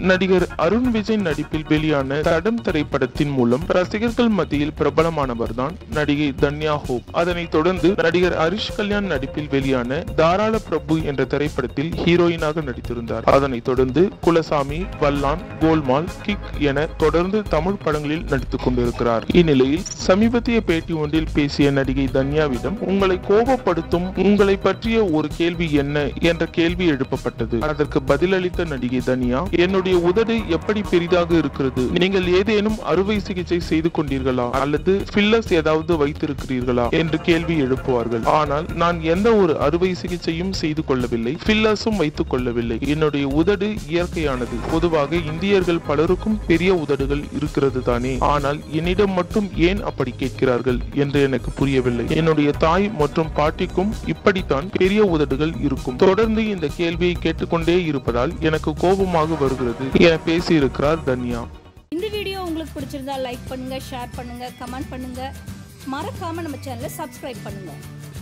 நடிகர் அருண் விஜய் நடிப்பில் வெளியான தடம் திரைப்படத்தின் மூலம் ரசிகர்கள் மத்தியில் பிரபலமானவர் தான் நடிகை தன்யா ஹோப் அதனைத் தொடர்ந்து நடிகர் ஹரிஷ் கல்யாண் நடிப்பில் வெளியான தாராள பிரபு என்ற திரைப்படத்தில் ஹீரோயினாக நடித்திருந்தார் அதனைத் தொடர்ந்து குலசாமி வல்லான் கோல்மால் கிக் என தொடர்ந்து தமிழ் படங்களில் நடித்துக் கொண்டிருக்கிறார் இந்நிலையில் சமீபத்திய பேட்டி ஒன்றில் பேசிய நடிகை தன்யாவிடம் உங்களை கோபப்படுத்தும் உங்களை பற்றிய ஒரு கேள்வி என்ன என்ற கேள்வி எழுப்பப்பட்டது அதற்கு பதிலளித்த நடிகை தன்யா என்னுடைய உதடு எப்படி பெரிதாக இருக்கிறது நீங்கள் ஏதேனும் அறுவை சிகிச்சை செய்து கொண்டீர்களா அல்லது ஃபில்லர்ஸ் ஏதாவது வைத்திருக்கிறீர்களா என்று கேள்வி எழுப்புவார்கள் ஆனால் நான் எந்த ஒரு அறுவை சிகிச்சையும் செய்து கொள்ளவில்லை ஃபில்லர்ஸும் வைத்துக் கொள்ளவில்லை என்னுடைய உதடு இயற்கையானது பொதுவாக இந்தியர்கள் பலருக்கும் பெரிய உதடுகள் இருக்கிறது தானே ஆனால் என்னிடம் மட்டும் ஏன் அப்படி கேட்கிறார்கள் என்று எனக்கு புரியவில்லை என்னுடைய தாய் மற்றும் பாட்டிக்கும் இப்படித்தான் பெரிய உதடுகள் இருக்கும் தொடர்ந்து இந்த கேள்வியை கேட்டுக்கொண்டே இருப்பதால் எனக்கு கோபமாக வருகிறது என பேசியிருக்கிறார் தன்யா இந்த வீடியோ உங்களுக்கு பிடிச்சிருந்தா லைக் பண்ணுங்க ஷேர் பண்ணுங்க கமெண்ட் பண்ணுங்க மறக்காம நம்ம சேனலை சப்ஸ்கிரைப் பண்ணுங்க